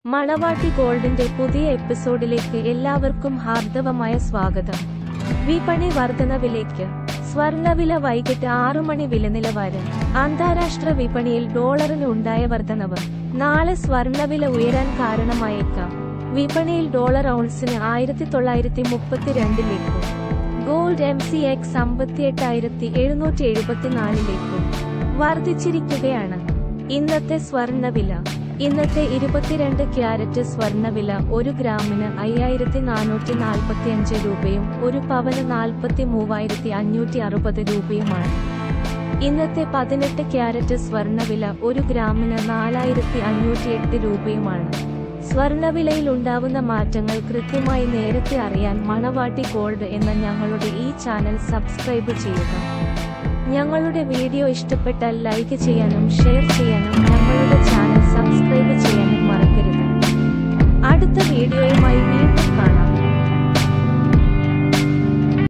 മണവാട്ടി ഗോൾഡിന്റെ പുതിയ എപ്പിസോഡിലേക്ക് എല്ലാവർക്കും ഹാർദവമായ സ്വാഗതം വിപണി വർധനവിലേക്ക് സ്വർണവില വൈകിട്ട് ആറു മണി വില നിലവാരം അന്താരാഷ്ട്ര വിപണിയിൽ ഡോളറിന് ഉണ്ടായ വർധനവ് നാളെ സ്വർണവില ഉയരാൻ കാരണമായേക്കാം വിപണിയിൽ ഡോളർ ഔൺസിന് ആയിരത്തി തൊള്ളായിരത്തി മുപ്പത്തിരണ്ടിലേക്കും ഗോൾഡ് എം സി എക്സ് അമ്പത്തിയെട്ടായിരത്തി എഴുന്നൂറ്റി എഴുപത്തിനാലിലേക്കും വർദ്ധിച്ചിരിക്കുകയാണ് ഇന്നത്തെ സ്വർണവില ഇന്നത്തെ ഇരുപത്തിരണ്ട് ക്യാരറ്റ് സ്വർണവില ഒരു ഗ്രാമിന് അയ്യായിരത്തി നാനൂറ്റി നാൽപ്പത്തി അഞ്ച് രൂപയും ഒരു പവന് നാൽപ്പത്തി മൂവായിരത്തി അഞ്ഞൂറ്റി അറുപത് രൂപയുമാണ് ഇന്നത്തെ പതിനെട്ട് ക്യാരറ്റ് സ്വർണവില ഒരു ഗ്രാമിന് നാലായിരത്തി അഞ്ഞൂറ്റി എട്ട് രൂപയുമാണ് സ്വർണവിലയിൽ ഉണ്ടാവുന്ന മാറ്റങ്ങൾ കൃത്യമായി നേരത്തെ അറിയാൻ മണവാട്ടി ഗോൾഡ് എന്ന ഞങ്ങളുടെ ഈ ചാനൽ സബ്സ്ക്രൈബ് ചെയ്യുക ഞങ്ങളുടെ വീഡിയോ ഇഷ്ടപ്പെട്ടാൽ ലൈക്ക് ചെയ്യാനും ഷെയർ ചെയ്യാനും ഞങ്ങളുടെ ചാനൽ സബ്സ്ക്രൈബ് ചെയ്യാനും മറക്കരുത് അടുത്ത വീഡിയോയുമായി